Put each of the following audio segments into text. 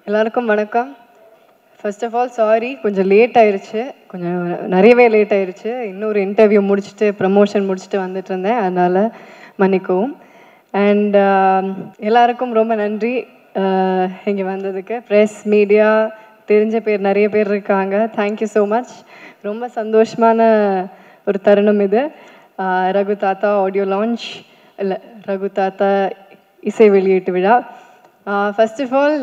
எல்லாருக்கும் வணக்கம் first of all sorry கொஞ்சம் லேட் ஆயிருச்சு கொஞ்சம் நிறையவே லேட் ஆயிருச்சு இன்னொரு இன்டர்வியூ முடிச்சுட்டு ப்ரமோஷன் முடிச்சுட்டு வந்துட்டு இருந்தேன் அதனால் மன்னிக்கவும் அண்ட் எல்லாருக்கும் ரொம்ப நன்றி இங்கே வந்ததுக்கு ப்ரெஸ் மீடியா தெரிஞ்ச பேர் நிறைய பேர் இருக்காங்க தேங்க்யூ ஸோ மச் ரொம்ப சந்தோஷமான ஒரு தருணம் இது ஆஹ் ரகு தாத்தா ஆடியோ லான்ச் இல்லை ரகு தாத்தா இசை வெளியீட்டு விழா ஃபர்ஸ்ட் ஆஃப் ஆல்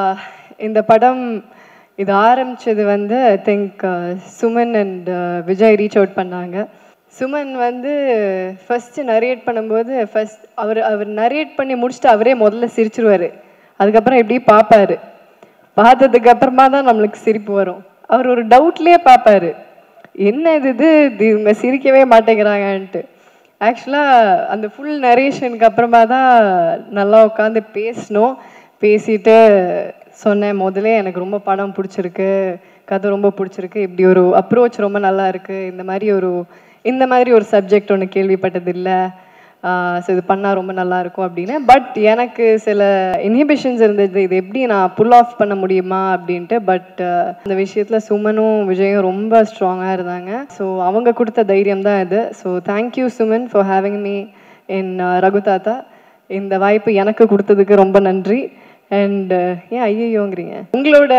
இந்த படம் இது ஆரம்பிச்சது வந்து I think Suman and Vijay reach out பண்ணாங்க சுமன் வந்து ஃபஸ்ட்டு நரேட் பண்ணும்போது ஃபஸ்ட் அவர் அவர் நரேட் பண்ணி முடிச்சுட்டு அவரே முதல்ல சிரிச்சிருவாரு அதுக்கப்புறம் இப்படி பார்ப்பாரு பார்த்ததுக்கு அப்புறமா தான் நம்மளுக்கு சிரிப்பு வரும் அவர் ஒரு டவுட்லேயே பார்ப்பாரு என்ன இது இது இது இவங்க சிரிக்கவே மாட்டேங்கிறாங்கன்ட்டு ஆக்சுவலாக அந்த ஃபுல் நரேஷனுக்கு அப்புறமா தான் நல்லா உட்காந்து பேசினோம் பேசிட்டு சொன்னேன் முதல்ல எனக்கு ரொம்ப படம் பிடிச்சிருக்கு கதை ரொம்ப பிடிச்சிருக்கு இப்படி ஒரு அப்ரோச் ரொம்ப நல்லா இருக்கு இந்த மாதிரி ஒரு இந்த மாதிரி ஒரு சப்ஜெக்ட் ஒன்று கேள்விப்பட்டது இல்லை ஸோ இது பண்ணால் ரொம்ப நல்லா இருக்கும் அப்படின்னு பட் எனக்கு சில இன்ஹிபிஷன்ஸ் இருந்தது இது எப்படி நான் புல் ஆஃப் பண்ண முடியுமா அப்படின்ட்டு பட் அந்த விஷயத்தில் சுமனும் விஜயும் ரொம்ப ஸ்ட்ராங்காக இருந்தாங்க ஸோ அவங்க கொடுத்த தைரியம் தான் இது so thank you Suman for having me in Raghu Thatha இந்த வாய்ப்பு எனக்கு கொடுத்ததுக்கு ரொம்ப நன்றி அண்ட் ஏன் ஐயோங்கிறீங்க உங்களோட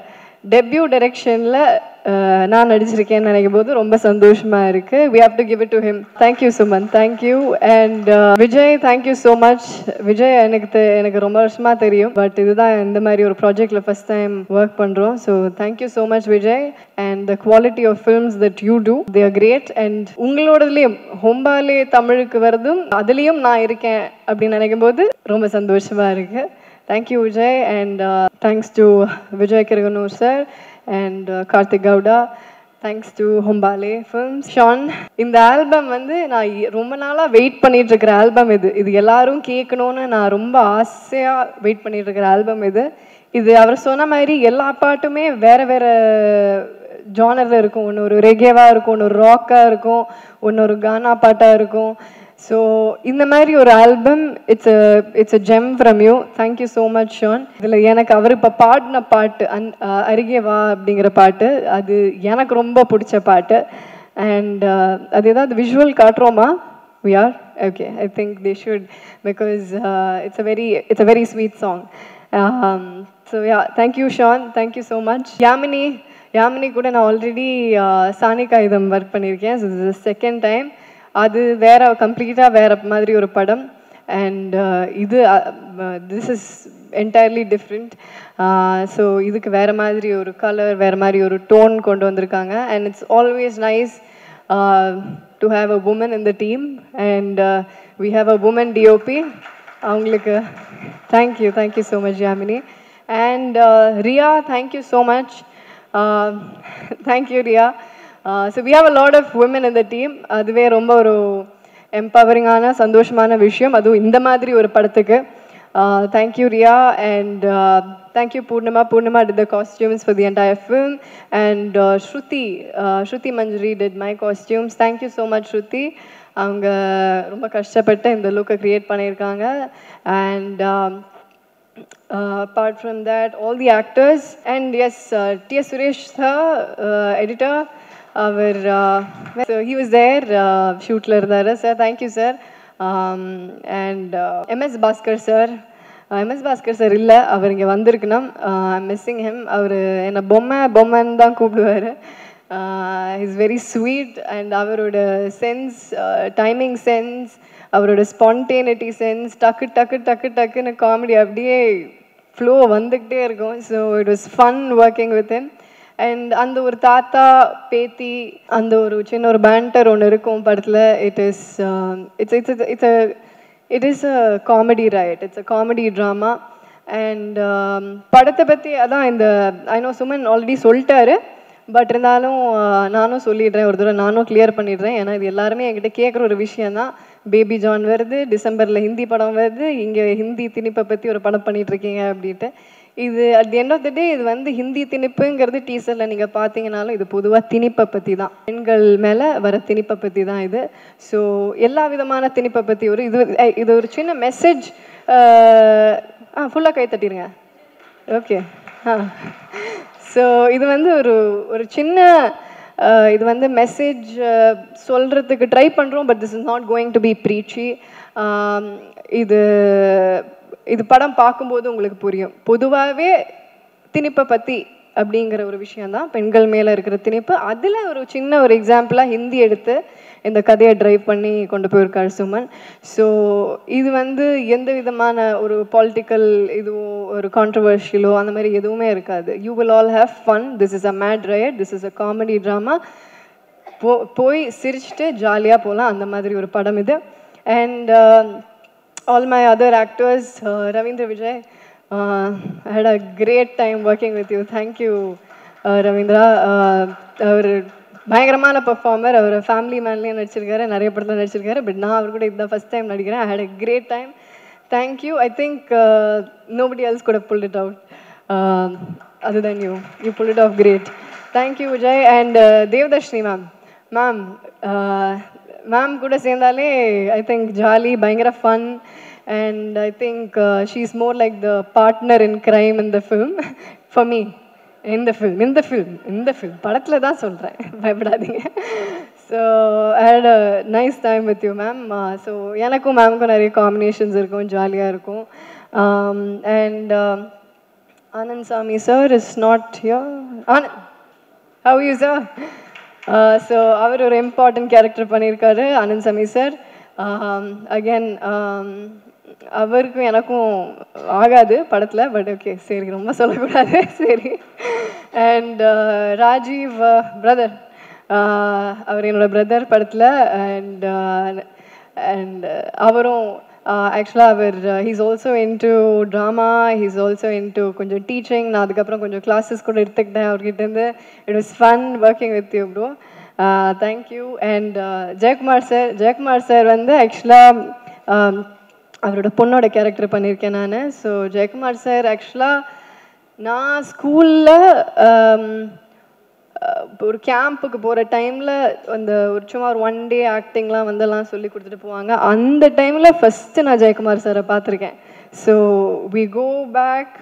டெபியூ டைரக்ஷனில் நான் நடிச்சிருக்கேன்னு நினைக்கும் போது ரொம்ப சந்தோஷமா இருக்கு we have to give it to him thank you Suman thank you and Vijay thank you so much Vijay எனக்கு தெ- எனக்கு ரொம்ப வருஷமா தெரியும் பட் இதுதான் இந்த மாதிரி ஒரு ப்ராஜெக்ட்ல ஃபர்ஸ்ட் டைம் ஒர்க் பண்றோம் so thank you so much Vijay and the quality of films that you do they are great and உங்களோடதுலேயும் ஹொம்பாலே தமிழுக்கு வருதும் அதுலேயும் நான் இருக்கேன் அப்படின்னு நினைக்கும் போது ரொம்ப சந்தோஷமா இருக்கு thank you Vijay and thanks to Vijay Kiragandur sir and Karthik Gowda thanks to Hombale films Sean இந்த ஆல்பம் வந்து நான் இ- ரொம்ப நாளாக வெயிட் பண்ணிட்டு இருக்கிற ஆல்பம் இது இது எல்லாரும் கேட்கணும்னு நான் ரொம்ப ஆசையாக வெயிட் பண்ணிட்டு இருக்கிற ஆல்பம் இது இது அவர் சொன்ன மாதிரி எல்லா பாட்டுமே வேற வேற ஜானரில் இருக்கும் ஒன்று ஒரு ரெகேவாக இருக்கும் ஒன்று ஒரு ராக்காக இருக்கும் ஒன்று ஒரு கானா பாட்டாக இருக்கும் ஸோ இந்த மாதிரி ஒரு album it's it's a gem from you thank you so much Sean இதில் எனக்கு அவர் இப்போ பாடின பாட்டு அன் அஹ் அருகே வா அப்படிங்கிற பாட்டு அது எனக்கு ரொம்ப பிடிச்ச பாட்டு அண்ட் அது ஏதாவது விஷுவல் காட்டுறோமா we are okay i think they should because uh, it's a very it's a very sweet song um, so yeah thank you sean thank you so much yamini Yamini கூட நான் ஆல்ரெடி சானிகா இதம் work பண்ணியிருக்கேன் so this is second time அது வேற கம்ப்ளீட்டாக வேற மாதிரி ஒரு படம் அண்ட் இது this is entirely different so இதுக்கு வேற மாதிரி ஒரு கலர் வேற மாதிரி ஒரு டோன் கொண்டு வந்திருக்காங்க and it's always nice uh, to have a woman in the team and uh, we have a woman DOP. அவங்களுக்கு thank you thank you so much Yamini and uh, Ria thank you so much uh, thank you Ria uh, so we have a lot of women in the team அதுவே ரொம்ப ஒரு எம்பவரிங்கான சந்தோஷமான விஷயம் அதுவும் இந்த மாதிரி ஒரு படத்துக்கு Uh, thank you, Ria, and uh, thank you, Purnima. Purnima did the costumes for the entire film, and uh, Shruti, uh, Shruti Manjari did my costumes. Thank you so much, Shruti. அவங்க ரொம்ப கஷ்டப்பட்டு இந்த லுக்கை create பண்ணியிருக்காங்க and apart from that all the actors and yes uh, T.S. Suresh sir uh, editor அவர் so he was there ஷூட்டில் இருந்தார் sir thank you sir and MS Bhaskar sir MS Bhaskar sir இல்லை அவர் இங்கே வந்திருக்கணும் மிஸ்ஸிங் ஹிம் அவர் என்னை பொம்மை பொம்மைன்னு தான் கூப்பிடுவார் இஸ் வெரி ஸ்வீட் அண்ட் அவரோட சென்ஸ் டைமிங் சென்ஸ் அவரோட ஸ்பான்டேனிட்டி சென்ஸ் டக்கு டக்கு டக்கு டக்குன்னு காமெடி அப்படியே ஃப்ளோ வந்துக்கிட்டே இருக்கும் so it was fun working with him and அந்த ஒரு தாத்தா பேத்தி அந்த ஒரு சின்ன ஒரு பேண்டர் ஒன்று இருக்கும் படத்தில் it is it's it's it's it is a comedy right it's a comedy drama and படத்தை பற்றி அதான் இந்த ஐநோ சுமன் ஆல்ரெடி சொல்லிட்டாரு பட் இருந்தாலும் uh, நானும் சொல்லிடுறேன் ஒரு தடவை நானும் கிளியர் பண்ணிடுறேன் ஏன்னா இது எல்லாருமே என்கிட்ட கேட்குற ஒரு விஷயம் தான் பேபி ஜான் வருது டிசம்பரில் ஹிந்தி படம் வருது இங்கே ஹிந்தி திணிப்பை பற்றி ஒரு படம் பண்ணிட்டு இருக்கீங்க அப்படின்ட்டு இது at the end of the day இது வந்து ஹிந்தி திணிப்புங்கிறது டீசரில் நீங்கள் பார்த்தீங்கனாலும் இது பொதுவாக திணிப்பை பற்றி தான் பெண்கள் மேலே வர திணிப்பை பற்றி தான் இது ஸோ எல்லா விதமான திணிப்பை பற்றி ஒரு இது அஹ் இது ஒரு சின்ன மெசேஜ் ஆ ஃபுல்லாக கை தட்டிடுங்க ஓகே ஸோ இது வந்து ஒரு ஒரு சின்ன அஹ், இது வந்து மெசேஜ் சொல்கிறதுக்கு ட்ரை பண்ணுறோம் but this is not going to be preachy இது இது படம் பார்க்கும்போது உங்களுக்கு புரியும் பொதுவாகவே திணிப்பை பற்றி அப்படிங்கிற ஒரு விஷயந்தான் பெண்கள் மேலே இருக்கிற திணிப்பு அதில் ஒரு சின்ன ஒரு எக்ஸாம்பிளாக ஹிந்தி எடுத்து இந்த கதையை ட்ரைவ் பண்ணி கொண்டு போயிருக்காரு சுமன் ஸோ இது வந்து எந்த விதமான ஒரு பாலிட்டிக்கல் இதுவோ ஒரு கான்ட்ரவர்ஷியலோ அந்த மாதிரி எதுவுமே இருக்காது you will all have fun this is a mad riot this is a comedy drama போ போய் சிரிச்சுட்டு ஜாலியாக போகலாம் அந்த மாதிரி ஒரு படம் இது and all my other actors Ravindra Vijay I had a great time working with you thank you Ravindra அவர் பயங்கரமான பெர்ஃபார்மர் அவர் ஃபேமிலி மேன்லேயும் நடிச்சிருக்காரு நிறைய படத்தில் நடிச்சிருக்காரு பட் நான் அவர் கூட இதுதான் ஃபஸ்ட் டைம் நடிக்கிறேன் I had a great time thank you I think nobody else கூட pull it out other than you. You pulled it off great. Thank you, Vijay. And uh, Devdashni ma'am. Ma'am, uh, ma'am கூட சேர்ந்தாலே I think jolly பயங்கர fun and I think she is more like the partner in crime in the film for me இந்த film இந்த film இந்த film படத்தில் தான் சொல்கிறேன் பயப்படாதீங்க so I had a nice time with you ma'am so எனக்கும் மேமுக்கும் நிறைய காம்பினேஷன்ஸ் இருக்கும் ஜாலியாக இருக்கும் and Anand Sami sir is not here. Anand, how are you sir? Uh, so அவர் ஒரு இம்பார்ட்டன்ட் கேரக்டர் பண்ணியிருக்காரு ஆனந்த் சாமி சார் அகேன் அவருக்கும் எனக்கும் ஆகாது படத்தில் பட் ஓகே சரி ரொம்ப சொல்லக்கூடாது சரி அண்ட் ராஜீவ் பிரதர் அவர் என்னோட பிரதர் படத்தில் அண்ட் அண்ட் அவரும் ஆக்சுவலாக அவர் he's also into drama he's also into கொஞ்சம் டீச்சிங் நான் அதுக்கப்புறம் கொஞ்சம் கிளாஸஸ் கூட எடுத்துக்கிட்டேன் அவர்கிட்டேருந்து it was fun working with you bro thank you and Jayakumar sir Jayakumar sir வந்து ஆக்சுவலாக அவரோட பொண்ணோட கேரக்டர் பண்ணியிருக்கேன் நான் ஸோ ஜெயக்குமார் சார் ஆக்சுவலாக நான் ஸ்கூலில் ஒரு கேம்புக்கு போகிற டைமில் அந்த ஒரு சும்மா ஒரு ஒன் டே ஆக்டிங்லாம் வந்தெல்லாம் சொல்லி கொடுத்துட்டு போவாங்க அந்த டைமில் ஃபஸ்ட்டு நான் ஜெயக்குமார் சாரை பார்த்துருக்கேன் so we go back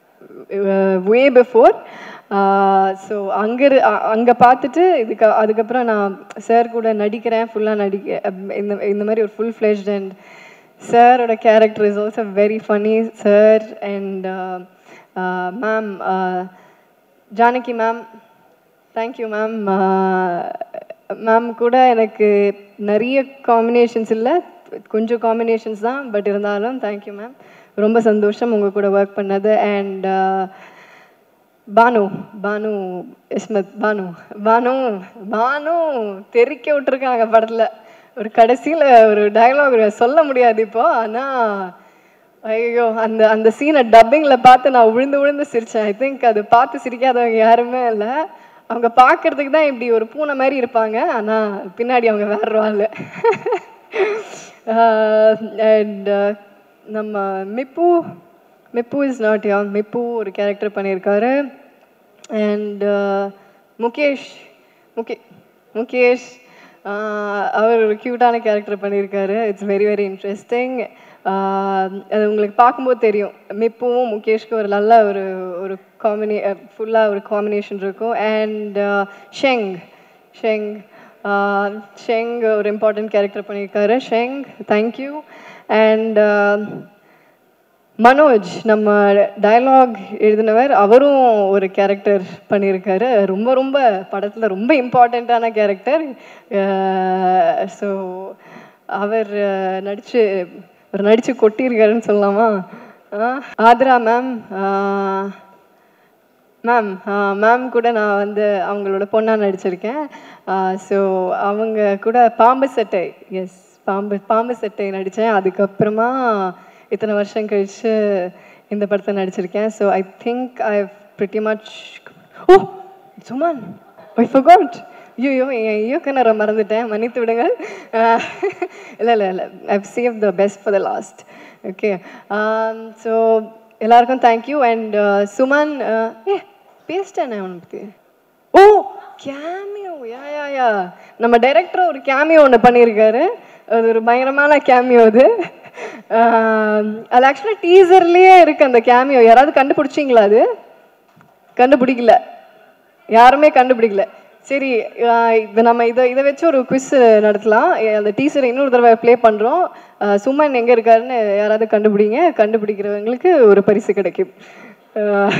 way before so அங்கே அங்கே பார்த்துட்டு இதுக்கு அதுக்கப்புறம் நான் சார் கூட நடிக்கிறேன் ஃபுல்லாக நடிக்க இந்த இந்த மாதிரி ஒரு ஃபுல் ஃப்ளெஷ்ட் அண்ட் சாரோட character is also very funny sir and ma'am Janaki ma'am thank you ma'am ma'am கூட எனக்கு நிறைய காம்பினேஷன்ஸ் இல்லை கொஞ்சம் காம்பினேஷன்ஸ் தான் பட் இருந்தாலும் தேங்க்யூ மேம் ரொம்ப சந்தோஷம் உங்கள் கூட ஒர்க் பண்ணது அண்ட் பானு பானு இஸ்மத் பானு பானு பானு தெறிக்க விட்டுருக்காங்க படத்தில் ஒரு கடைசியில் ஒரு டயலாக் சொல்ல முடியாது இப்போ ஆனால் ஐயோ அந்த அந்த சீனை டப்பிங்கில் பார்த்து நான் விழுந்து விழுந்து சிரித்தேன் ஐ திங்க் அது பார்த்து சிரிக்காதவங்க யாருமே இல்லை அவங்க பார்க்கறதுக்கு தான் இப்படி ஒரு பூனை மாதிரி இருப்பாங்க ஆனால் பின்னாடி அவங்க வேற ஆள் அண்ட் நம்ம மிப்பு மிப்பு இஸ் நாட் யா மிப்பு ஒரு கேரக்டர் பண்ணியிருக்காரு அண்ட் முகேஷ் முகே முகேஷ் அவர் ஒரு க்யூட்டான கேரக்டர் பண்ணியிருக்காரு இட்ஸ் வெரி வெரி இன்ட்ரெஸ்டிங் அது உங்களுக்கு பார்க்கும்போது தெரியும் மிப்புவும் முகேஷ்க்கும் ஒரு நல்ல ஒரு ஒரு காம்பினே ஃபுல்லாக ஒரு காம்பினேஷன் இருக்கும் அண்ட் ஷெங் ஷெங் ஷெங் ஒரு இம்பார்ட்டன்ட் கேரக்டர் பண்ணியிருக்காரு ஷெங் தேங்க்யூ அண்ட் மனோஜ் நம்ம டயலாக் எழுதினவர் அவரும் ஒரு கேரக்டர் பண்ணியிருக்காரு ரொம்ப ரொம்ப படத்தில் ரொம்ப இம்பார்ட்டண்ட்டான கேரக்டர் ஸோ அவர் நடித்து அவர் நடித்து கொட்டியிருக்காருன்னு சொல்லலாமா ஆத்ரா மேம் மேம் மேம் கூட நான் வந்து அவங்களோட பொண்ணாக நடிச்சிருக்கேன் ஸோ அவங்க கூட பாம்பு சட்டை எஸ் பாம்பு பாம்பு சட்டை நடித்தேன் அதுக்கப்புறமா இத்தனை வருஷம் கழித்து இந்த படத்தை நடிச்சிருக்கேன் so I think I pretty much oh Suman I forgot ஐயோ என் இயக்குனரை மறந்துட்டேன் மன்னித்து விடுங்க இல்லை இல்லை இல்லை I save the best for the last okay so எல்லாருக்கும் தேங்க்யூ அண்ட் சுமன் ஏ பேசிட்டேனே அவனை பற்றி ஓ கேமியோ யா யா யா நம்ம டைரக்டர் ஒரு கேமியோ ஒன்று பண்ணியிருக்காரு அது ஒரு பயங்கரமான கேமியோ அது அது ஆக்சுவலாக டீசர்லேயே இருக்குது அந்த கேமியோ யாராவது கண்டுபிடிச்சிங்களா அது கண்டுபிடிக்கல யாருமே கண்டுபிடிக்கல சரி ஆஹ் இது நம்ம இதை இதை வச்சு ஒரு குவிஸ் நடத்தலாம் எ- அந்த டீசரை இன்னொரு தடவை ப்ளே பண்ணுறோம் சுமன் எங்கே இருக்காருன்னு யாராவது கண்டுபிடிங்க கண்டுபிடிக்கிறவங்களுக்கு ஒரு பரிசு கிடைக்கும் ஆஹ்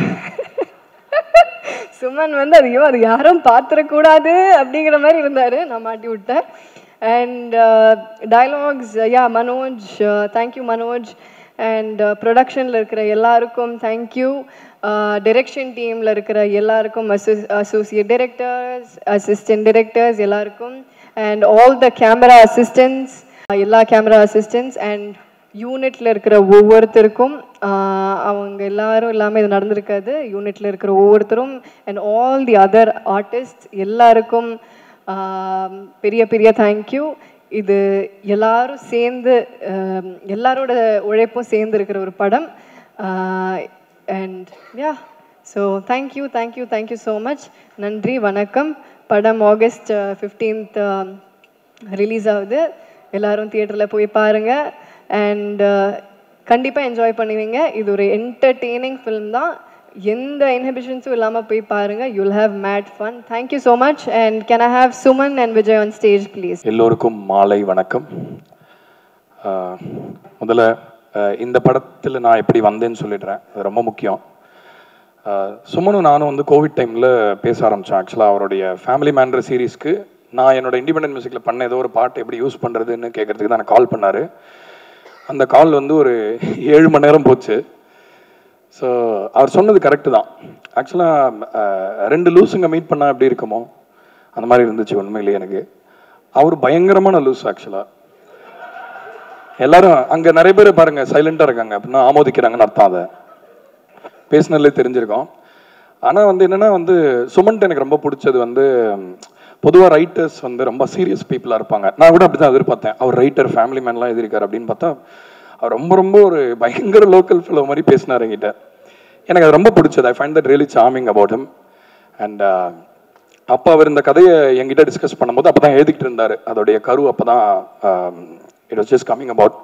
சுமன் வந்து அது ஐயோ அது யாரும் பார்த்துடக்கூடாது அப்படிங்கிற மாதிரி இருந்தார் நான் மாட்டி விட்டேன் and dialogues yeah Manoj thank you Manoj and ப்ரொடக்ஷனில் இருக்கிற எல்லாருக்கும் தேங்க்யூ டிரெக்ஷன் டீமில் இருக்கிற எல்லாருக்கும் அசோ அசோசியேட் டிரெக்டர்ஸ் அசிஸ்டன்ட் டிரெக்டர்ஸ் எல்லாருக்கும் and all the camera assistants எல்லா கேமரா அசிஸ்டன்ட்ஸ் அண்ட் யூனிட்ல இருக்கிற ஒவ்வொருத்தருக்கும் ஆஹ் அவங்க எல்லாரும் இல்லாமல் இது நடந்திருக்காது யூனிட்ல இருக்கிற ஒவ்வொருத்தரும் and all the other artist எல்லாருக்கும் ஆஹ் பெரிய பெரிய தேங்க்யூ இது எல்லாரும் சேர்ந்து ஆஹ் எல்லாரோட உழைப்பும் சேர்ந்து இருக்கிற ஒரு படம் and yeah so thank you thank you thank you so much நன்றி வணக்கம் படம் ஆகஸ்ட் ஃபிஃப்டீன்த் ரிலீஸ் ஆகுது எல்லாரும் தியேட்டரில் போய் பாருங்கள் அண்ட் கண்டிப்பாக என்ஜாய் பண்ணுவீங்க இது ஒரு என்டர்டெய்னிங் ஃபிலிம் தான் எந்த இன்ஹிபிஷன்ஸும் இல்லாமல் போய் பாருங்கள் you'll have mad fun thank you so much and can I have Suman and Vijay on stage please எல்லோருக்கும் மாலை வணக்கம் ஆஹ் முதல்ல ஆஹ் இந்த படத்தில் நான் எப்படி வந்தேன்னு சொல்லிடுறேன் அது ரொம்ப முக்கியம் ஆஹ் சுமனும் நானும் வந்து கோவிட் டைமில் பேச ஆரம்பித்தோம் ஆக்சுவலாக அவருடைய ஃபேமிலி மேன்டர் சீரீஸ்க்கு நான் என்னோட இண்டிபெண்டன்ட் மியூசிக்கில் பண்ண ஏதோ ஒரு பாட்டு எப்படி யூஸ் பண்ணுறதுன்னு கேட்கறதுக்கு தான் கால் பண்ணார் அந்த கால் வந்து ஒரு ஏழு மணி நேரம் போச்சு ஸோ அவர் சொன்னது கரெக்டு தான் ஆக்சுவலாக ரெண்டு லூஸுங்க மீட் பண்ணால் எப்படி இருக்குமோ அந்த மாதிரி இருந்துச்சு உண்மையிலேயே எனக்கு அவர் பயங்கரமான லூஸ் ஆக்சுவலாக எல்லாரும் அங்கே நிறைய பேர் பாருங்க சைலண்டாக இருக்காங்க அப்படின்னா ஆமோதிக்கிறாங்கன்னு அர்த்தம் அதை பேசினதுலே தெரிஞ்சிருக்கோம் ஆனால் வந்து என்னன்னா வந்து சுமன்ட் எனக்கு ரொம்ப பிடிச்சது வந்து பொதுவாக ரைட்டர்ஸ் வந்து ரொம்ப சீரியஸ் பீப்புளாக இருப்பாங்க நான் கூட அப்படி தான் எதிர்பார்த்தேன் அவர் ரைட்டர் ஃபேமிலி மேன்லாம் எழுதியிருக்காரு அப்படின்னு பார்த்தா அவர் ரொம்ப ரொம்ப ஒரு பயங்கர லோக்கல் ஃபிலோ மாதிரி பேசினார் என்கிட்ட எனக்கு அது ரொம்ப பிடிச்சது I find that really charming about him and அப்போ அவர் இந்த கதையை என்கிட்ட டிஸ்கஸ் பண்ணும்போது அப்போ தான் எழுதிக்கிட்டு இருந்தார் அதோடைய கரு அப்போ தான் it was just coming about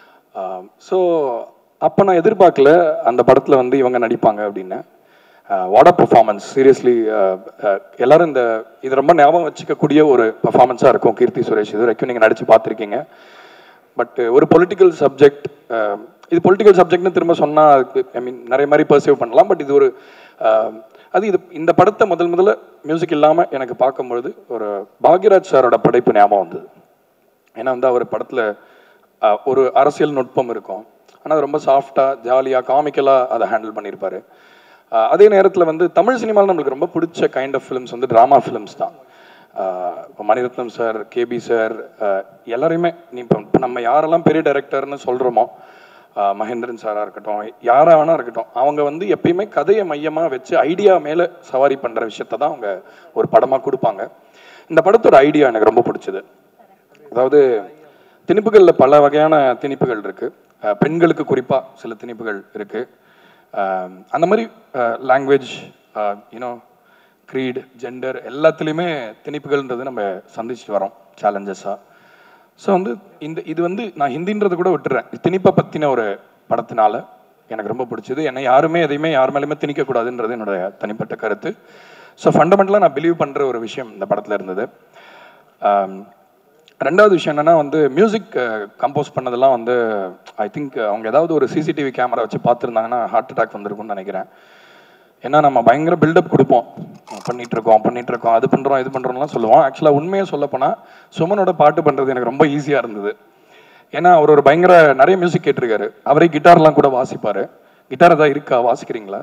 so அப்போ நான் எதிர்பார்க்கல அந்த படத்தில் வந்து இவங்க நடிப்பாங்க அப்படின்னு வாட் அ பர்ஃபார்மன்ஸ் சீரியஸ்லி எல்லாரும் இந்த இது ரொம்ப ஞாபகம் வச்சுக்கக்கூடிய ஒரு பர்ஃபார்மன்ஸாக இருக்கும் கீர்த்தி சுரேஷ் இது வரைக்கும் நீங்கள் நடிச்சு பார்த்துருக்கீங்க பட் ஒரு பொலிட்டிக்கல் சப்ஜெக்ட் இது பொலிட்டிக்கல் சப்ஜெக்ட்னு திரும்ப சொன்னால் அதுக்கு ஐ மீன் நிறைய மாதிரி பர்சீவ் பண்ணலாம் பட் இது ஒரு அஹ், அது இது இந்த படத்தை முதல் முதல்ல மியூசிக் இல்லாமல் எனக்கு பார்க்கும்பொழுது ஒரு பாக்யராஜ் சாரோட படைப்பு ஞாபகம் வந்தது ஏன்னா வந்து அவர் படத்தில் ஒரு அரசியல் நுட்பம் இருக்கும் ஆனால் அது ரொம்ப சாஃப்டாக ஜாலியாக காமிக்கலாக அதை ஹேண்டில் பண்ணியிருப்பாரு அஹ், அதே நேரத்தில் வந்து தமிழ் சினிமாவில் நம்மளுக்கு ரொம்ப பிடிச்ச கைண்ட் ஆஃப் ஃபிலிம்ஸ் வந்து ட்ராமா ஃபிலிம்ஸ் தான் அஹ், இப்போ மணிரத்னம் சார் கேபி சார் எல்லாரையுமே நீ இப்போ இப்போ நம்ம யாரெல்லாம் பெரிய டைரக்டர்னு சொல்கிறோமோ மகேந்திரன் சாராக இருக்கட்டும் யாராக வேணா இருக்கட்டும் அவங்க வந்து எப்பயுமே கதையை மையமாக வச்சு ஐடியா மேலே சவாரி பண்ணுற விஷயத்த தான் அவங்க ஒரு படமாக கொடுப்பாங்க இந்த படத்தோட ஐடியா எனக்கு ரொம்ப பிடிச்சது அதாவது திணிப்புகளில் பல வகையான திணிப்புகள் இருக்கு அஹ் பெண்களுக்கு குறிப்பாக சில திணிப்புகள் இருக்கு அஹ் அந்த மாதிரி லாங்குவேஜ் யூனோ creed ஜெண்டர் எல்லாத்துலேயுமே திணிப்புகள்ன்றது நம்ம சந்திச்சுட்டு வரோம் சேலஞ்சஸாக ஸோ வந்து இந்த இது வந்து நான் ஹிந்தின்றதை கூட விட்டுறேன் இது திணிப்பை பற்றின ஒரு படத்தினால எனக்கு ரொம்ப பிடிச்சது என்னை யாருமே எதையுமே யார் மேலேயுமே திணிக்கக்கூடாதுன்றது என்னுடைய தனிப்பட்ட கருத்து ஸோ ஃபண்டமெண்டலாக நான் பிலீவ் பண்ணுற ஒரு விஷயம் இந்த படத்தில் இருந்தது ஆம், ரெண்டாவது விஷயம் என்னன்னா வந்து மியூசிக் கம்போஸ் பண்ணதெல்லாம் வந்து ஐ திங்க் அவங்க ஏதாவது ஒரு சிசிடிவி கேமரா வச்சு பார்த்துருந்தாங்கன்னா ஹார்ட் அட்டாக் வந்திருக்கும்னு நினைக்கிறேன் ஏன்னா நம்ம பயங்கர பில்டப் கொடுப்போம் பண்ணிட்டு இருக்கோம் பண்ணிட்டு இருக்கோம் அது பண்றோம் இது பண்றோம்லாம் சொல்லுவோம் ஆக்சுவலாக உண்மையை சொல்லப்போனா சுமனோட பாட்டு பண்றது எனக்கு ரொம்ப ஈஸியா இருந்தது ஏன்னா அவர் ஒரு பயங்கர நிறைய மியூசிக் கேட்டிருக்காரு அவரே கிட்டார்லாம் கூட வாசிப்பாரு கிட்டார் ஏதாவது இருக்கா வாசிக்கிறீங்களா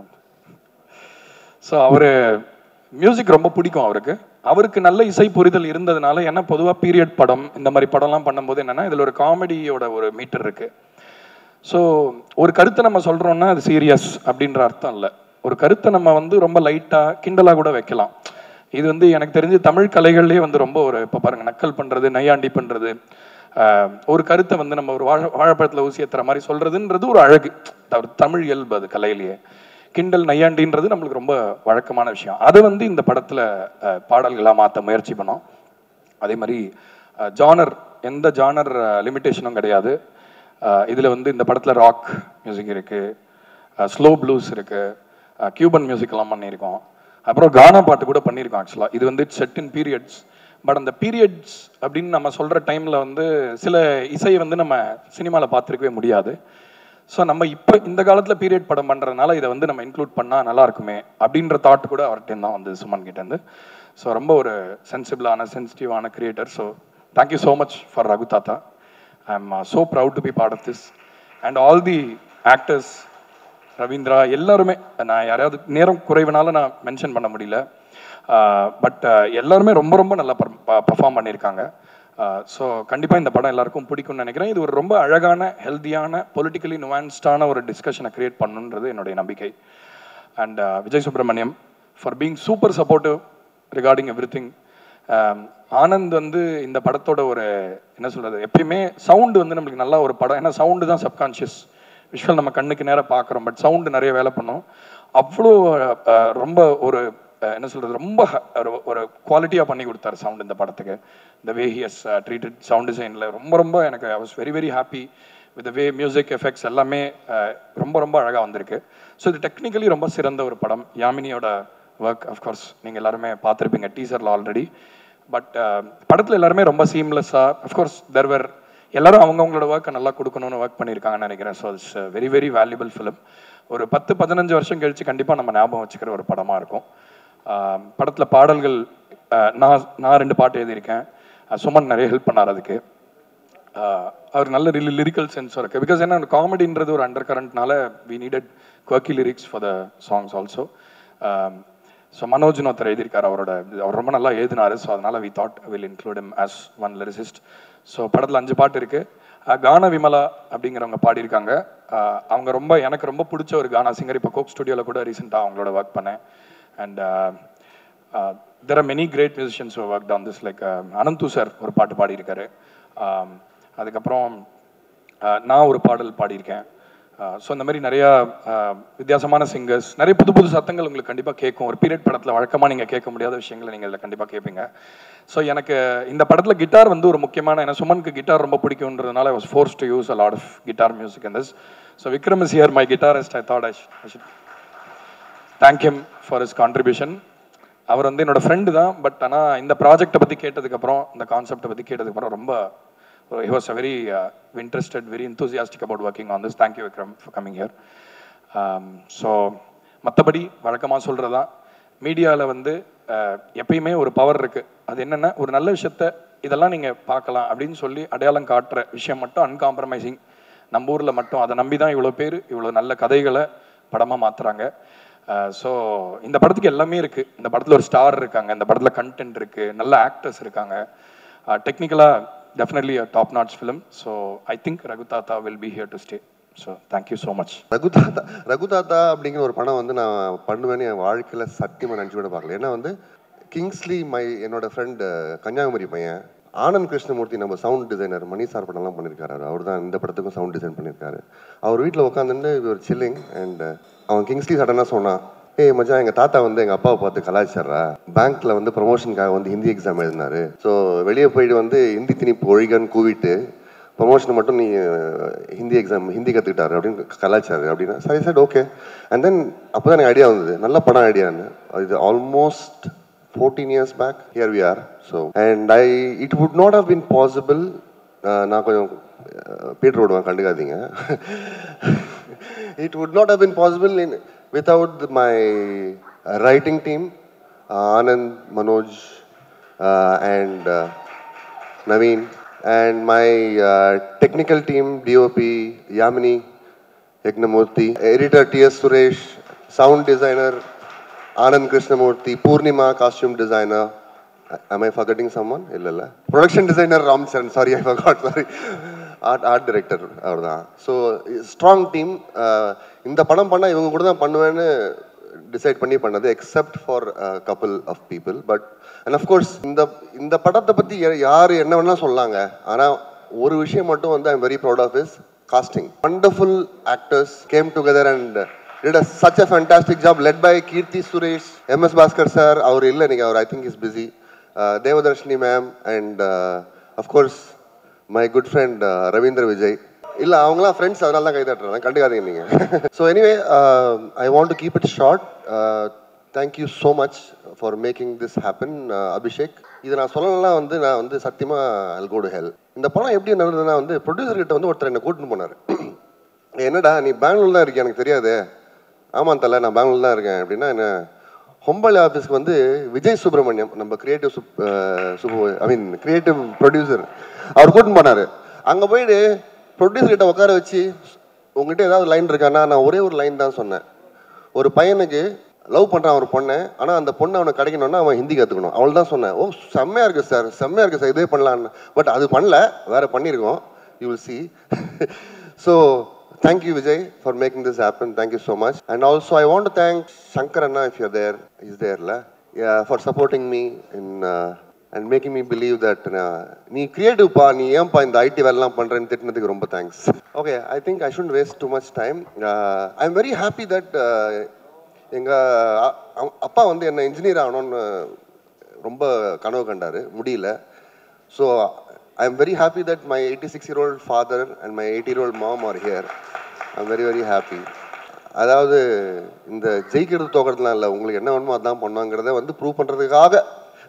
ஸோ அவரு மியூசிக் ரொம்ப பிடிக்கும் அவருக்கு அவருக்கு நல்ல இசை புரிதல் இருந்ததுனால ஏன்னா பொதுவாக பீரியட் படம் இந்த மாதிரி படம்லாம் பண்ணும்போது என்னன்னா இதில் ஒரு காமெடியோட ஒரு மீட்டர் இருக்கு ஸோ ஒரு கருத்தை நம்ம சொல்றோம்னா அது சீரியஸ் அப்படின்ற அர்த்தம் இல்லை ஒரு கருத்தை நம்ம வந்து ரொம்ப லைட்டாக கிண்டலாக கூட வைக்கலாம் இது வந்து எனக்கு தெரிஞ்சு தமிழ் கலைகள்லேயே வந்து ரொம்ப ஒரு இப்போ பாருங்க நக்கல் பண்றது நையாண்டி பண்றது ஆஹ், ஒரு கருத்தை வந்து நம்ம ஒரு வாழ வாழைப்பழத்தில் ஊசி ஏத்துற மாதிரி சொல்றதுன்றது ஒரு அழகு ஒரு தமிழ் இயல்பு அது கலையிலேயே கிண்டல் நையாண்டின்றது நம்மளுக்கு ரொம்ப வழக்கமான விஷயம் அதை வந்து இந்த படத்துல அஹ், பாடல்களா மாற்ற முயற்சி பண்ணோம் அதே மாதிரி ஜானர் எந்த ஜானர் லிமிட்டேஷனும் கிடையாது அஹ், இதுல வந்து இந்த படத்துல ராக் மியூசிக் இருக்கு ஸ்லோ ப்ளூஸ் இருக்கு கியூபன் மியூசிக்லாம் பண்ணியிருக்கோம் அப்புறம் கானா பாட்டு கூட பண்ணியிருக்கோம் ஆக்சுவலாக இது வந்து செட் இன் பீரியட்ஸ் பட் அந்த பீரியட்ஸ் அப்படின்னு நம்ம சொல்கிற டைமில் வந்து சில இசையை வந்து நம்ம சினிமாவில் பார்த்துருக்கவே முடியாது ஸோ நம்ம இப்போ இந்த காலத்தில் பீரியட் படம் பண்ணுறதுனால இதை வந்து நம்ம இன்க்ளூட் பண்ணால் நல்லா இருக்குமே அப்படின்ற தாட் கூட அவர்கிட்ட தான் வந்து சுமன் கிட்டேருந்து ஸோ ரொம்ப ஒரு சென்சிபிளான சென்சிட்டிவான creator so thank you so much for Raghu Thatha I am so proud to be part of this and all the actors Ravindra எல்லாருமே நான் யாரையாவது நேரம் குறைவுனால நான் மென்ஷன் பண்ண முடியல பட் எல்லாருமே ரொம்ப ரொம்ப நல்லா பர்ஃபார்ம் பண்ணியிருக்காங்க ஸோ கண்டிப்பாக இந்த படம் எல்லாருக்கும் பிடிக்கும்னு நினைக்கிறேன் இது ஒரு ரொம்ப அழகான ஹெல்த்தியான பொலிட்டிக்கலி நுவான்ஸ்டான ஒரு டிஸ்கஷனை கிரியேட் பண்ணுன்றது என்னுடைய நம்பிக்கை and Vijay Subramaniam for being super supportive regarding everything Anand வந்து இந்த படத்தோட ஒரு என்ன சொல்றது எப்பயுமே சவுண்டு வந்து நம்மளுக்கு நல்லா ஒரு படம் ஏன்னா சவுண்டு தான் சப்கான்ஷியஸ் விஷுவல் நம்ம கண்ணுக்கு நேராக பார்க்குறோம் பட் சவுண்டு நிறைய வேலை பண்ணும் அவ்வளோ அஹ், ரொம்ப ஒரு அஹ், என்ன சொல்றது ரொம்ப ஹ- ஒரு- ஒரு குவாலிட்டியாக பண்ணி கொடுத்தாரு சவுண்ட் இந்த படத்துக்கு இந்த way he has treated sound டிசைனில் ரொம்ப ரொம்ப எனக்கு I was very very happy with way music effects எல்லாமே அஹ், ரொம்ப ரொம்ப அழகாக வந்திருக்கு ஸோ இது டெக்னிக்கலி ரொம்ப சிறந்த ஒரு படம் யாமினியோட ஒர்க் அஃப்கோர்ஸ் நீங்கள் எல்லாருமே பார்த்துருப்பீங்க டீசரில் ஆல்ரெடி பட் படத்தில் எல்லாருமே ரொம்ப சீம்லெஸ்ஸாக அஃப்கோர்ஸ் தெர்வர் எல்லாரும் அவங்கவுங்களோட ஒர்க்கை நல்லா கொடுக்கணும்னு ஒர்க் பண்ணியிருக்காங்கன்னு நினைக்கிறேன் so it's very very valuable film ஒரு பத்து பதினஞ்சு வருஷம் கழிச்சு கண்டிப்பாக நம்ம ஞாபகம் வச்சுக்கிற ஒரு படமாக இருக்கும் படத்தில் பாடல்கள் அஹ், நான் நான் ரெண்டு பாட்டு எழுதியிருக்கேன் அஹ், சுமன் நிறைய ஹெல்ப் பண்ணார் அதுக்கு ஆஹ் அவர் நல்ல லிரிக்கல் சென்ஸ் இருக்கு பிகாஸ் என்ன காமெடின்றது ஒரு அண்டர் கரண்ட்னால we needed quirky lyrics for the songs also so மனோஜ்னு ஒருத்தர் எழுதியிருக்காரு அவரோட இது அவர் ரொம்ப நல்லா எழுதினாரு ஸோ அதனால we thought will include him as one lyricist so படத்தில் அஞ்சு பாட்டு இருக்கு அஹ் கான விமலா அப்படிங்கிறவங்க பாடியிருக்காங்க ஆஹ் அவங்க ரொம்ப எனக்கு ரொம்ப பிடிச்ச ஒரு கானா சிங்கர் இப்போ கோக் ஸ்டுடியோவில் கூட ரீசெண்டாக அவங்களோட ஒர்க் பண்ணேன் and there are many great musicians work on this like Ananthu sir ஒரு பாட்டு பாடியிருக்காரு Um, அதுக்கப்புறம் uh, நான் ஒரு பாடல் பாடியிருக்கேன் ஸோ இந்த மாதிரி நிறையா uh, வித்தியாசமான சிங்கர்ஸ் நிறைய புது புது சத்தங்கள் உங்களுக்கு கண்டிப்பாக கேட்கும் ஒரு பீரியட் படத்தில் வழக்கமாக நீங்கள் கேட்க முடியாத விஷயங்களை நீங்கள் இதில் கண்டிப்பாக கேட்பீங்க ஸோ எனக்கு இந்த படத்தில் கிட்டார் வந்து ஒரு முக்கியமான ஏன்னா சுமனுக்கு கிட்டார் ரொம்ப பிடிக்குன்றதுனால I was force to use a lot of guitar music in this so Vikram is here my guitarist I thought I should thank him for his contribution அவர் வந்து என்னோட ஃப்ரெண்டு தான் பட் ஆனால் இந்த ப்ராஜெக்ட்டை பற்றி கேட்டதுக்கப்புறம் இந்த கான்செப்டை பற்றி கேட்டதுக்கப்புறம் ரொம்ப he was a very interested very enthusiastic about working on this thank you Vikram for coming here so மற்றபடி வழக்கமாக சொல்கிறது தான் மீடியாவில் வந்து அஹ், எப்பயுமே ஒரு பவர் இருக்குது அது என்னென்னா ஒரு நல்ல விஷயத்த இதெல்லாம் நீங்கள் பார்க்கலாம் அப்படின்னு சொல்லி அடையாளம் காட்டுற விஷயம் மட்டும் அன்காம்ப்ரமைசிங் நம்ம ஊரில் மட்டும் அதை நம்பி தான் இவ்வளோ பேர் இவ்வளோ நல்ல கதைகளை படமாக மாற்றுறாங்க ஸோ இந்த படத்துக்கு எல்லாமே இருக்குது இந்த படத்தில் ஒரு ஸ்டார் இருக்காங்க இந்த படத்தில் கண்டென்ட் இருக்குது நல்ல ஆக்டர்ஸ் இருக்காங்க டெக்னிக்கலாக definitely top notch film so I think Raghu Thatha will be here to stay so thank you so much Raghuthatha Raghuthatha அப்படிங்கிற ஒரு படம் வந்து நான் பண்ணுவேன்னு என் வாழ்க்கையில் சத்தியமாக நினச்சி கூட பார்க்கல ஏன்னா வந்து கிங்ஸ்லி மை என்னோட ஃப்ரெண்டு கன்னியாகுமரி பையன் ஆனந்த் கிருஷ்ணமூர்த்தி நம்ம சவுண்ட் டிசைனர் மணி சார் படம்லாம் பண்ணியிருக்காரு அவர் தான் இந்த படத்துக்கும் சவுண்ட் டிசைன் பண்ணியிருக்காரு அவர் வீட்டில் உட்காந்துட்டு ஒரு சில்லிங் அண்ட் அவன் கிங்ஸ்லி சடனாக சொன்னான் ஏய் மச்சான் எங்கள் தாத்தா வந்து எங்கள் அப்பாவை பார்த்து கலாச்சாரா பேங்க்கில் வந்து ப்ரொமோஷனுக்காக வந்து ஹிந்தி எக்ஸாம் எழுதினாரு ஸோ வெளியே போயிட்டு வந்து ஹிந்தி திணிப்பு ஒழிகன்னு கூவிட்டு ப்ரொமோஷன் மட்டும் நீ அஹ், ஹிந்தி எக்ஸாம் ஹிந்தி கற்றுக்கிட்டாரு அப்படின்னு கலாச்சாரு அப்படின்னா சரி சார் ஓகே அண்ட் தென் அப்போ தான் எனக்கு ஐடியா வந்தது நல்ல படம் ஐடியான்னு இது almost fourteen years back here we are so and I it would not have been possible நான் கொஞ்சம் பீட்டர் விடுவேன் கண்டுக்காதீங்க it would not have been possible in, without the- my uh, writing team, uh, Anand, Manoj, uh, and uh, Naveen, and my uh, technical team, DOP, Yamini, Yagnamurthy, editor T.S. Suresh, sound designer Anand Krishnamurthy, Purnima, costume designer. Am I forgetting someone? இல்ல இல்ல production designer Ram Charan sorry I forgot sorry art art director அவர் தான் so strong team இந்த படம் பண்ணால் இவங்க கூட தான் பண்ணுவேன்னு டிசைட் பண்ணி பண்ணது except for couple of people but and of course இந்த இந்த படத்தை பற்றி யார் என்ன வேணால் சொல்லாங்க ஆனால் ஒரு விஷயம் மட்டும் வந்து I'm very proud of is casting. Wonderful actors came together and uh, did a, such a fantastic job, led by Kirti Suresh, MS Bhaskar sir, our illa niga, or I think he's busy, uh, Devadarshini ma'am, and uh, of course my good friend uh, Ravindra Vijay. இல்லை அவங்களாம் friends அதனால தான் கை தட்டுறாங்க கண்டுக்காதீங்க நீங்கள் so anyway I want to keep it short thank you so much for making this happen Abhishek இது நான் சொல்லலாம் வந்து நான் வந்து சத்தியமாக அல் கோடு ஹெல் இந்த படம் எப்படி நடந்ததுன்னா வந்து ப்ரொடியூசர் கிட்ட வந்து ஒருத்தர் என்னை கூட்டின்னு போனார் என்னடா நீ பெங்களூர் தான் இருக்கிய எனக்கு தெரியாது ஆமாம் தல நான் பெங்களூர் தான் இருக்கேன் அப்படின்னா என்ன ஹொம்பளி ஆஃபீஸ்க்கு வந்து விஜய் சுப்பிரமணியம் நம்ம கிரியேட்டிவ் சுப் Subbu I mean creative producer அவர் கூட்டின்னு போனார் அங்கே போயிட்டு ப்ரொடியூசர் கிட்ட உட்கார வச்சு உங்ககிட்ட ஏதாவது லைன் இருக்கானா நான் ஒரே ஒரு லைன் தான் சொன்னேன் ஒரு பையனுக்கு லவ் பண்ணுறான் ஒரு பொண்ணை ஆனால் அந்த பொண்ணு அவனுக்கு கிடைக்கணும்னா அவன் ஹிந்தி கற்றுக்கணும் அவள் தான் சொன்னேன் ஓ செம்மையாக இருக்குது சார் செம்மையாக இருக்குது சார் இதே பண்ணலான்னு பட் அது பண்ணல வேற பண்ணியிருக்கோம் you will see so thank you Vijay for making this happen thank you so much and also I want to thank Shankar anna if your there is தேர்ல for supporting me in and making me believe that நீ கிரியேட்டிவ்ப்பா நீ ஏன்பா இந்த ID வேலைலாம் பண்ணுறேன்னு திட்டினதுக்கு ரொம்ப thanks okay I think I should waste too much time I am very happy that எங்கள் அப்பா வந்து என்ன இன்ஜினியர் ஆகணும்னு ரொம்ப கனவு கண்டார் முடியல so I am very happy that my eighty six year old father and my eighty year old mom are here I am very very happy அதாவது இந்த ஜெயிக்கிறது தோக்கிறதுலாம் இல்லை உங்களுக்கு என்ன வேணுமோ அதான் பண்ணுவாங்கிறத வந்து ப்ரூவ் பண்ணுறதுக்காக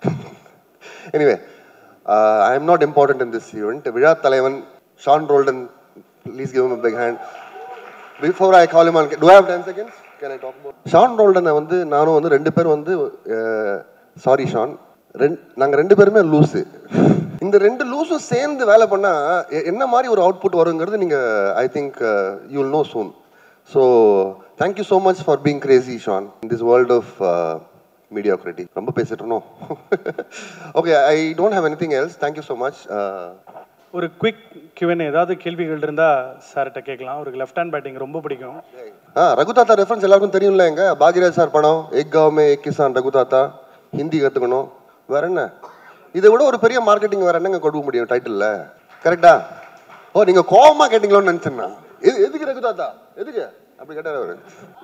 anyway I am not important in this event விழா தலைவன் Sean Roldan please give big hand before I call him to have ten seconds can I talk about Sean ரோல்டனை வந்து நானும் வந்து ரெண்டு பேரும் வந்து சாரி ஷான் ரெண்டு நாங்கள் ரெண்டு பேருமே லூஸு இந்த ரெண்டு லூஸும் சேர்ந்து வேலை பண்ணால் என்ன மாதிரி ஒரு அவுட்புட் வருங்கிறது நீங்கள் I think you will know soon so thank you so much for being crazy Sean in this world of mediocrity ரொம்ப பேசிட்டனோ okay I don't have any thing else thank you so much ஒரு குவிக் கியூஎன் ஏதாவது கேள்விகள் இருந்தால் சார்கிட்ட கேட்கலாம் அவருக்கு லெஃப்ட் ஹேண்ட் பேட்டிங் ரொம்ப பிடிக்கும் ஆ ரகுதாத்தா ரெஃபரன்ஸ் எல்லாருக்கும் தெரியும்ல எங்க பாக்யராஜ் சார் படம் எக் காவ்மே எக் கிசான் ரகுதாத்தா ஹிந்தி கற்றுக்கணும் வேற என்ன இதை விட ஒரு பெரிய மார்க்கெட்டிங் வேற என்னங்க கொடுக்க முடியும் டைட்டில்ல கரெக்டா ஓ நீங்க கோவமா கேட்டீங்களோன்னு நினைச்சேன்னா எது எதுக்கு ரகுதாத்தா எதுக்கு அப்படி கேட்டார் அவரு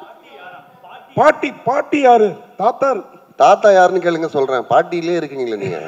பாட்டி பாட்டி யாரு தாத்தார் தாத்தா யாருன்னு கேளுங்க சொல்றேன் பாட்டியிலே இருக்கீங்களே நீங்க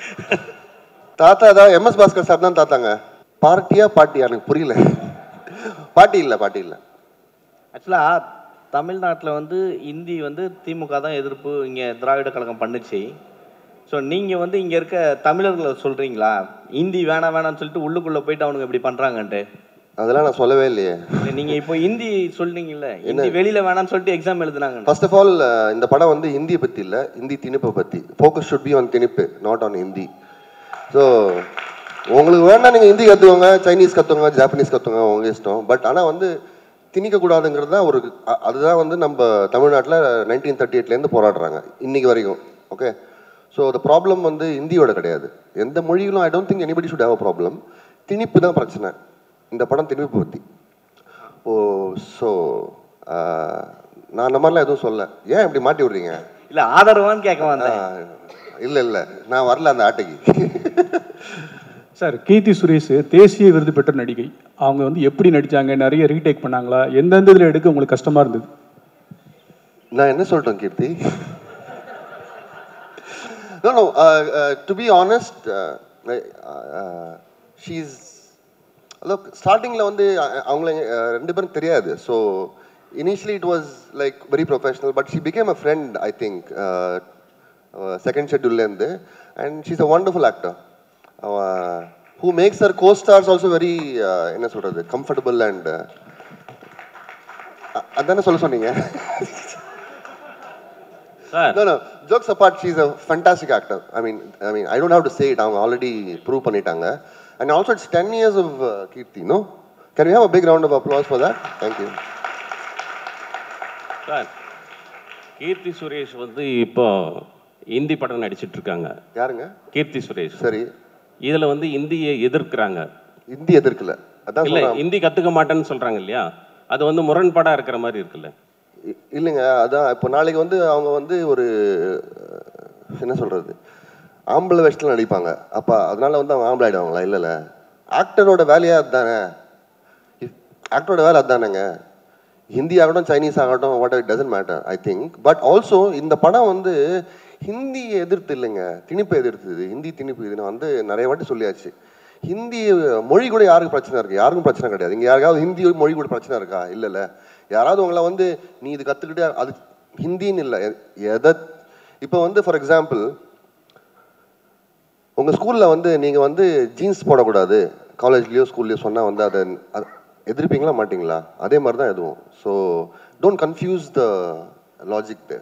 தாத்தா தான் எம்எஸ் பாஸ்கர் சார் தான் தாத்தாங்க பார்ட்டியா பாட்டியா எனக்கு புரியல பாட்டி இல்ல பாட்டி இல்ல ஆக்சுவலாக தமிழ்நாட்டில் வந்து இந்தி வந்து திமுக தான் எதிர்ப்பு இங்கே திராவிட கழகம் பண்ணுச்சு ஸோ நீங்கள் வந்து இங்கே இருக்க தமிழர்களை சொல்கிறீங்களா இந்தி வேணாம் வேணாம்னு சொல்லிட்டு உள்ளுக்குள்ளே போயிட்டு அவனுங்க இப்படி பண்ணுறாங்கன்ட்டு அதெல்லாம் நான் சொல்லவே இல்லையே நீங்கள் இப்போ இந்தி சொல்றீங்கல்ல இந்தி வெளியில் வேணாம்னு சொல்லிட்டு எக்ஸாம் எழுதுனாங்க ஃபர்ஸ்ட் ஆஃப் ஆல் இந்த படம் வந்து ஹிந்தியை பற்றி இல்லை ஹிந்தி திணிப்பை பற்றி focus should be on thinippu not on Hindi so உங்களுக்கு வேணா நீங்கள் ஹிந்தி கற்றுக்கோங்க சைனீஸ் கற்றுக்கோங்க ஜாப்பனீஸ் கற்றுக்கோங்க உங்க இஷ்டம் பட் ஆனால் வந்து திணிக்கக்கூடாதுங்கிறது தான் ஒரு அ- அதுதான் வந்து நம்ம தமிழ்நாட்டில் நைன்டீன் தேர்ட்டி எயிட்லேருந்து போராடுறாங்க இன்னைக்கு வரைக்கும் ஓகே ஸோ த ப்ராப்ளம் வந்து ஹிந்தியோட கிடையாது எந்த மொழியிலும் I don't think anybody should have a problem திணிப்பு தான் பிரச்சனை இந்த படம் திணிப்பு பற்றி ஓ ஸோ நான் அந்த மாதிரிலாம் எதுவும் சொல்ல ஏன் இப்படி மாட்டி விடுறீங்க இல்லை ஆதரவான்னு கேட்க வந்தேன் இல்லை இல்லை நான் வரல அந்த ஆட்டைக்கு சார் கீர்த்தி சுரேஷ் தேசிய விருது பெற்ற நடிகை அவங்க வந்து எப்படி நடிச்சாங்க நிறைய ரீடேக் பண்ணாங்களா எந்தெந்த இதில் எடுக்க உங்களுக்கு கஷ்டமா இருந்தது நான் என்ன சொல்லிட்டேன் கீர்த்தி no no uh, uh, to be honest uh, uh, she's look ஸ்டார்டிங்கில் வந்து அ- அவங்கள அஹ், ரெண்டு பேரும் தெரியாது so initially it was like very professional but she became a friend I think second ஷெட்யூல்லேருந்து and she's a wonderful actor who makes her co stars also very என்ன சொல்கிறது comfortable and அதானே சொல்ல சொன்னீங்க sir no, no. Jokes apart, she's a fantastic actor. I mean, I mean, I don't have to say it. அவங்க already prove பண்ணிட்டாங்க. And also, it's 10 years of uh, Kirti, no? Can we have a big round of applause for that? Thank you. Sir Keerthy Suresh வந்து இப்போ இந்தி படம் நடிச்சிட்டு இருக்காங்க யாருங்க கீர்த்தி சுரேஷ் சரி இதுல வந்து இந்தியை எதிர்க்கிறாங்க இந்தி எதிர்க்கல அதான் இல்ல சொல்றேன் இந்தி கத்துக்க மாட்டேன்னு சொல்றாங்க இல்லையா அது வந்து முரண்பாடா இருக்கிற மாதிரி இருக்குல்ல இ- இல்லைங்க அதான் இப்போ நாளைக்கு வந்து அவங்க வந்து ஒரு அஹ், என்ன சொல்றது ஆம்பளை வேஷத்தில் நடிப்பாங்க அப்போ அதனால வந்து அவங்க ஆம்பளை ஆயிடுவாங்களா இல்லைல்ல ஆக்டரோட வேலையே அதுதானே ஆக்டரோட வேலை அதுதானேங்க ஹிந்தி ஆகட்டும் சைனீஸ் ஆகட்டும் what it doesn't matter I think but also இந்த படம் வந்து ஹிந்தி எதிர்த்து இல்லைங்க திணிப்பு எதிர்த்துது ஹிந்தி திணிப்பு இது நான் வந்து நிறைய வாட்டி சொல்லியாச்சு ஹிந்தி மொழி கூட யாருக்கு பிரச்சனை இருக்கு யாருக்கும் பிரச்சனை கிடையாது இங்கே யாருக்காவது ஹிந்தி மொழி கூட பிரச்சனை இருக்கா இல்லைல்ல யாராவது உங்களை வந்து நீ இது கற்றுக்கிட்டு அது ஹிந்தின்னு இல்லை எ- எதை இப்போ வந்து ஃபார் எக்ஸாம்பிள் உங்கள் ஸ்கூலில் வந்து நீங்கள் வந்து ஜீன்ஸ் போடக்கூடாது காலேஜ்லேயோ ஸ்கூல்லையோ சொன்னால் வந்து அதை அது எதிர்ப்பீங்களா மாட்டீங்களா அதே மாதிரி தான் எதுவும் so don't confuse the logic there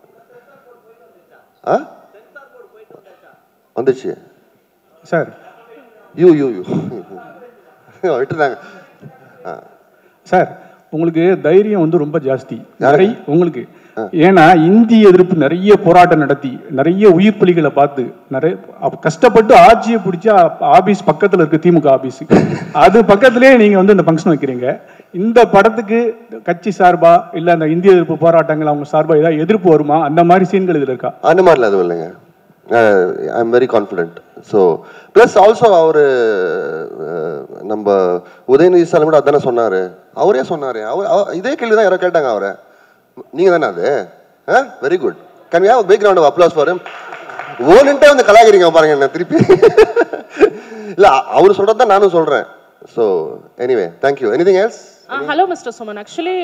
ஆ வந்துச்சு சார் யூ யூ யூ விட்டுருந்தாங்க ஆ சார் உங்களுக்கு தைரியம் வந்து ரொம்ப ஜாஸ்தி நிறைய உங்களுக்கு ஏன்னா இந்தி எதிர்ப்பு நிறைய போராட்டம் நடத்தி நிறைய உயிர் பலிகளை பார்த்து நிறைய அப்ப கஷ்டப்பட்டு ஆட்சியை பிடிச்சி ஆபீஸ் பக்கத்துல இருக்கு திமுக ஆபீஸ் அது பக்கத்திலேயே நீங்க வந்து இந்த ஃபங்க்ஷன் வைக்கிறீங்க இந்த படத்துக்கு கட்சி சார்பா இல்ல அந்த இந்திய எதிர்ப்பு போராட்டங்கள் அவங்க சார்பா ஏதாவது எதிர்ப்பு வருமா அந்த மாதிரி சீன்கள் இதுல இருக்கா அந்த மாதிரிலாம் எதுவும் இல்லைங்க I am very confident so plus also அவர் நம்ம உதயநிதி ஸ்டாலின் கூட அதானே சொன்னார் அவரே சொன்னார் அவர் அவ- இதே கேள்வி தான் யாரோ கேட்டாங்க அவரை நீங்கள் தானே அது ah very good can we have background of applause for ஓனுன்ட்டே வந்து கலாய்க்கிறீங்க பாருங்க என்ன திருப்பி இல்லை அவர் சொல்கிறது தான் நானும் சொல்கிறேன் so anyway thank you anything else hello mister Suman actually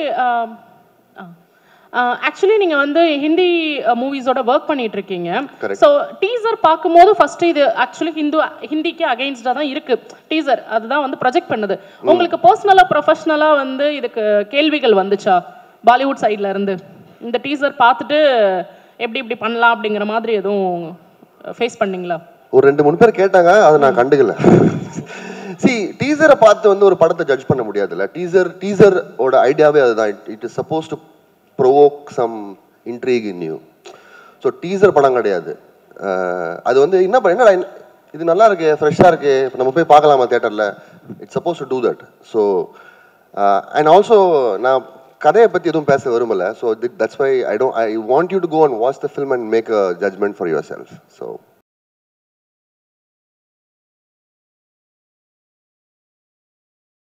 actually நீங்க வந்து ஹிந்தி மூவிஸோட ஒர்க் பண்ணிட்டு இருக்கீங்க Correct. ஸோ டீசர் பார்க்கும்போது ஃபர்ஸ்ட் இது ஆக்சுவலி ஹிந்து ஹிந்திக்கு அகைன்ஸ்டாக தான் இருக்கு டீசர் அதுதான் வந்து ப்ரொஜெக்ட் பண்ணுது உங்களுக்கு பர்சனலாக ப்ரொஃபஷ்னலாக வந்து இதுக்கு கேள்விகள் வந்துச்சா பாலிவுட் சைட்ல இருந்து இந்த டீசர் பார்த்துட்டு எப்படி இப்படி பண்ணலாம் அப்படிங்கிற மாதிரி எதுவும் ஃபேஸ் பண்ணீங்களா ஒரு ரெண்டு மூணு பேர் கேட்டாங்க அதை நான் கண்டுக்கல சி டீசரை பார்த்து வந்து ஒரு படத்தை ஜட்ஜ் பண்ண முடியாதுல்ல டீசர் டீசர் ஓட ஐடியாவே அதுதான் it is suppose to provoke some intrigue in you so teaser படம் கிடையாது அஹ் அது வந்து என்ன பண்ண- என்னடா இந்த- இது நல்லா இருக்கு ஃப்ரெஷ்ஷாக இருக்கு இப்ப நம்ம போய் பார்க்கலாமா தேட்டரில் it's suppose to do that so and also நான் கதையை பற்றி எதுவும் பேச விரும்பல so that's why I don't I want you to go and watch the film and make a judgment for yourself so